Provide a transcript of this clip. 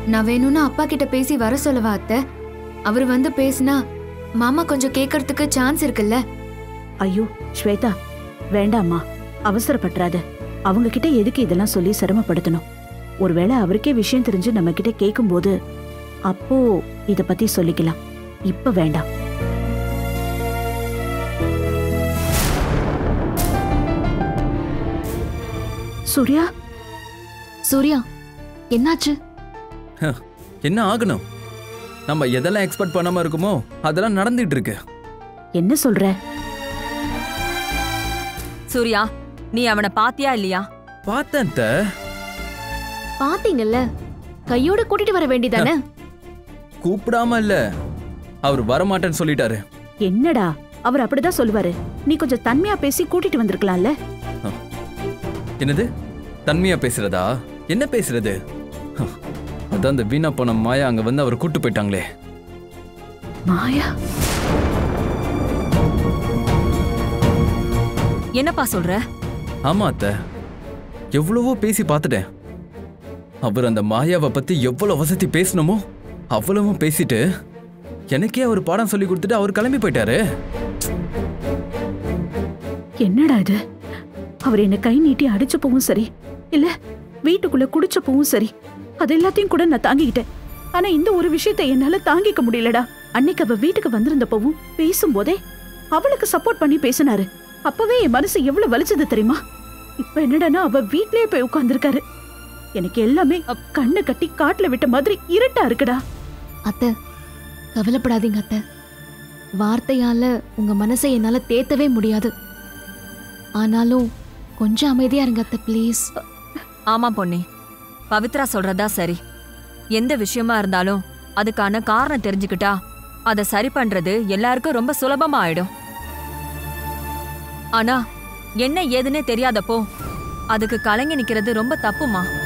நான் வேணும்னா அப்பா கிட்ட பேசி வர சொல்லவா அத்தை அவர் வந்து பேசினா மாமா கொஞ்சம் கேட்கறதுக்கு சான்ஸ் இருக்குல்ல ஐயோ ஸ்வேதா வேண்டாம்மா அவசரப்பட்டுறாத அவங்க கிட்ட எதுக்கு இதெல்லாம் சொல்லி சிரமப்படுத்தணும் ஒருவேளை அவருக்கே விஷயம் தெரிஞ்சு நம்ம கிட்ட கேட்கும்போது அப்போ இத பத்தி சொல்லிக்கலாம் இப்ப வேண்டாம் சூர்யா சூர்யா என்னாச்சு என்ன ஆகணும் நம்ம எதெல்லாம் எக்ஸ்பெக்ட் பண்ணாம இருக்குமோ அதெல்லாம் நடந்துட்டு இருக்கு என்ன சொல்ற சூர்யா நீ அவனை பாத்தியா இல்லையா பார்த்தேன் அத்தை. பாத்தீங்கல்ல கையோட கூட்டிட்டு வர வேண்டியதானே கூப்பிடாம இல்ல அவர் வரமாட்டேன்னு சொல்லிட்டாரு என்னடா அவர் அப்படிதான் சொல்லுவாரு நீ கொஞ்சம் தன்மையா பேசி கூட்டிட்டு வந்திருக்கலாம்ல என்னது தன்மையா பேசுறதா என்ன பேசுறது ஹ, அதான் அந்த வீணா போன மாயா அங்க வந்து அவர் கூட்டு போயிட்டாங்களே மாயா என்னப்பா சொல்ற ஆமா அத்தை எவ்வளவோ பேசி பார்த்துட்டேன் அவர் அந்த மாயாவை பத்தி எவ்வளவு வசதி பேசணுமோ அவ்வளவும் பேசிட்டு எனக்கே அவர் பாடம் சொல்லி கொடுத்துட்டு அவர் கிளம்பி போயிட்டாரு என்னடா இது அவர் என்ன கை நீட்டி அடிச்சப்பவும் சரி இல்ல வீட்டுக்குள்ள குடிச்சப்பவும் சரி அது எல்லாத்தையும் கூட நான் தாங்கிக்கிட்டேன் ஆனா இந்த ஒரு விஷயத்தை என்னால தாங்கிக்க முடியலடா அன்னைக்கு அவ வீட்டுக்கு வந்திருந்தப்பவும் பேசும்போதே அவளுக்கு சப்போர்ட் பண்ணி பேசினாரு அப்பவே என் மனசு எவ்வளவு வலிச்சது தெரியுமா இப்ப என்னடான்னா அவ வீட்லயே போய் உட்கார்ந்திருக்காரு எனக்கு எல்லாமே அப்- கண்ணை கட்டி காட்டுல விட்ட மாதிரி இருட்டா இருக்குடா அத்தை கவலைப்படாதீங்க அத்தை வார்த்தையால உங்க மனசை என்னால தேத்தவே முடியாது ஆனாலும் கொஞ்சம் அமைதியா இருங்க அத்தை ப்ளீஸ் ஆமா பொன்னி பவித்ரா சொல்றதா சரி எந்த விஷயமா இருந்தாலும் அதுக்கான காரணம் தெரிஞ்சுக்கிட்டா அதை சரி பண்றது எல்லாருக்கும் ரொம்ப சுலபமா ஆயிடும் ஆனா என்ன ஏதுன்னே தெரியாதப்போ அதுக்கு கலங்கி நிக்கிறது ரொம்ப தப்புமா